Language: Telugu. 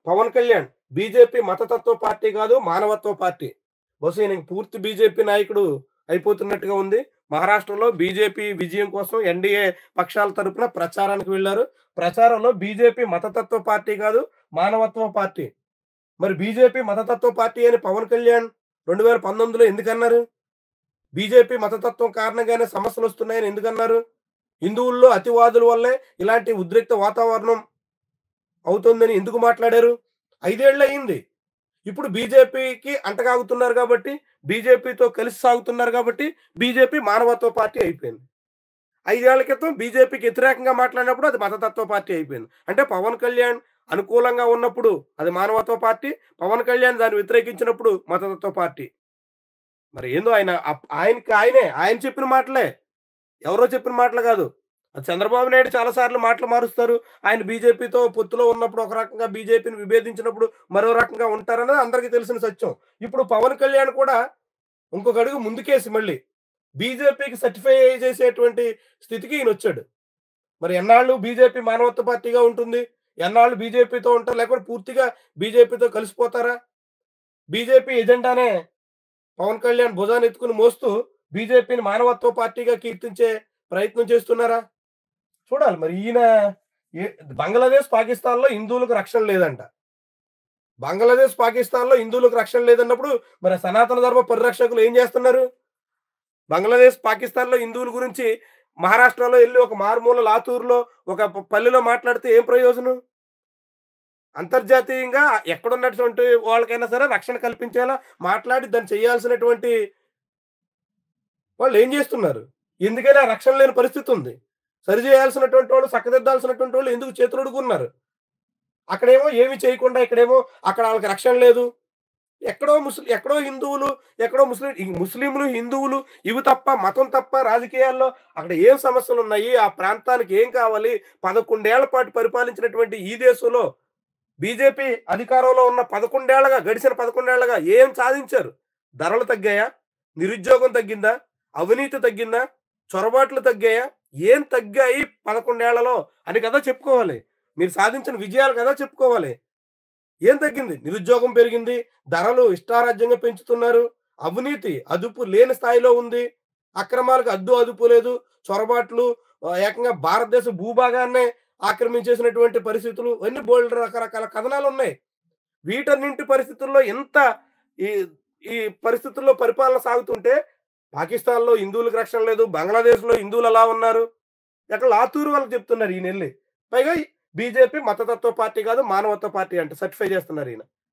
పవన్ కళ్యాణ్ బీజేపీ మతతత్వ పార్టీ కాదు మానవత్వ పార్టీ బహుశా ఈయన పూర్తి బీజేపీ నాయకుడు అయిపోతున్నట్టుగా ఉంది మహారాష్ట్రలో బీజేపీ విజయం కోసం ఎన్డీఏ పక్షాల తరపున ప్రచారానికి వెళ్లారు ప్రచారంలో బీజేపీ మతతత్వ పార్టీ కాదు మానవత్వ పార్టీ మరి బీజేపీ మతతత్వ పార్టీ అని పవన్ కళ్యాణ్ రెండు వేల పంతొమ్మిదిలో ఎందుకన్నారు బీజేపీ మతతత్వం కారణంగానే సమస్యలు వస్తున్నాయని ఎందుకన్నారు హిందువుల్లో అతివాదుల వల్లే ఇలాంటి ఉద్రిక్త వాతావరణం అవుతుందని ఎందుకు మాట్లాడారు ఐదేళ్ళు అయింది ఇప్పుడు బీజేపీకి అంటగాగుతున్నారు కాబట్టి బీజేపీతో కలిసి సాగుతున్నారు కాబట్టి బీజేపీ మానవత్వ పార్టీ అయిపోయింది ఐదేళ్ల క్రితం బీజేపీకి వ్యతిరేకంగా మాట్లాడినప్పుడు అది మతతత్వ పార్టీ అయిపోయింది అంటే పవన్ కళ్యాణ్ అనుకూలంగా ఉన్నప్పుడు అది మానవత్వ పార్టీ పవన్ కళ్యాణ్ దాన్ని వ్యతిరేకించినప్పుడు మతతత్వ పార్టీ మరి ఏందో ఆయన అప్- ఆయనకి ఆయనే ఆయన చెప్పిన మాటలే ఎవరో చెప్పిన మాటలు కాదు అది చంద్రబాబు నాయుడు చాలా సార్లు మాటలు మారుస్తారు ఆయన బీజేపీతో పొత్తులో ఉన్నప్పుడు ఒక రకంగా బీజేపీని విభేదించినప్పుడు మరో రకంగా ఉంటారన్నది అందరికీ తెలిసిన సత్యం ఇప్పుడు పవన్ కళ్యాణ్ కూడా ఇంకొక అడుగు ముందుకేసి మళ్ళీ బీజేపీకి సర్టిఫై చేసేటువంటి స్థితికి ఈయన వచ్చాడు మరి ఎన్నాళ్ళు బీజేపీ మానవత్వ పార్టీగా ఉంటుంది ఎన్నాళ్ళు బీజేపీతో ఉంటారు లేకపోతే పూర్తిగా బీజేపీతో కలిసిపోతారా బీజేపీ ఎజెండానే పవన్ కళ్యాణ్ భుజాన్ని ఎత్తుకుని మోస్తూ బీజేపీని మానవత్వ పార్టీగా కీర్తించే ప్రయత్నం చేస్తున్నారా చూడాలి మరి ఈయన ఏ- బంగ్లాదేశ్ పాకిస్తాన్లో హిందువులకు రక్షణ లేదంట బంగ్లాదేశ్ పాకిస్తాన్లో హిందువులకు రక్షణ లేదన్నప్పుడు మరి సనాతన ధర్మ పరిరక్షకులు ఏం చేస్తున్నారు బంగ్లాదేశ్ పాకిస్తాన్లో హిందువుల గురించి మహారాష్ట్రలో వెళ్ళి ఒక మారుమూల లాతూరులో ఒక ప- పల్లెలో మాట్లాడితే ఏం ప్రయోజనం అంతర్జాతీయంగా ఎక్కడున్నటువంటి వాళ్ళకైనా సరే రక్షణ కల్పించేలా మాట్లాడి దాన్ని చేయాల్సినటువంటి వాళ్ళు ఏం చేస్తున్నారు ఎందుకైనా రక్షణ లేని పరిస్థితి ఉంది సరి చేయాల్సినటువంటి వాళ్ళు చక్కదిద్దాల్సినటువంటి వాళ్ళు ఎందుకు చేతులుడుకున్నారు అక్కడేమో ఏమి చేయకుండా ఇక్కడేమో అక్కడ వాళ్ళకి రక్షణ లేదు ఎక్కడో ముస్లిం ఎక్కడో హిందువులు ఎక్కడో ముస్లిం ఈ ముస్లింలు హిందువులు ఇవి తప్ప మతం తప్ప రాజకీయాల్లో అక్కడ ఏం సమస్యలు ఉన్నాయి ఆ ప్రాంతానికి ఏం కావాలి పదకొండేళ్ల పాటు పరిపాలించినటువంటి ఈ దేశంలో బీజేపీ అధికారంలో ఉన్న పదకొండేళ్లగా గడిచిన పదకొండేళ్లగా ఏం సాధించారు ధరలు తగ్గాయా నిరుద్యోగం తగ్గిందా అవినీతి తగ్గిందా చొరబాట్లు తగ్గాయా ఏం తగ్గాయి పదకొండేళ్లలో అని కదా చెప్పుకోవాలి మీరు సాధించిన విజయాలు కదా చెప్పుకోవాలి ఏం తగ్గింది నిరుద్యోగం పెరిగింది ధరలు ఇష్టారాజ్యంగా పెంచుతున్నారు అవినీతి అదుపు లేని స్థాయిలో ఉంది అక్రమాలకు అద్దు అదుపు లేదు చొరబాట్లు ఆ, ఏకంగా భారతదేశ భూభాగాన్నే ఆక్రమించేసినటువంటి పరిస్థితులు అన్ని బోల్డ్ రకరకాల కథనాలు ఉన్నాయి వీటన్నింటి పరిస్థితుల్లో ఎంత ఈ ఈ పరిస్థితుల్లో పరిపాలన సాగుతుంటే పాకిస్తాన్లో హిందువులకు రక్షణ లేదు బంగ్లాదేశ్లో హిందువులు అలా ఉన్నారు ఎక్కడ లాతూరు వాళ్ళకి చెప్తున్నారు ఈయన వెళ్ళి పైగా బీజేపీ మతతత్వ పార్టీ కాదు మానవత్వ పార్టీ అంటే సర్టిఫై చేస్తున్నారు ఈయన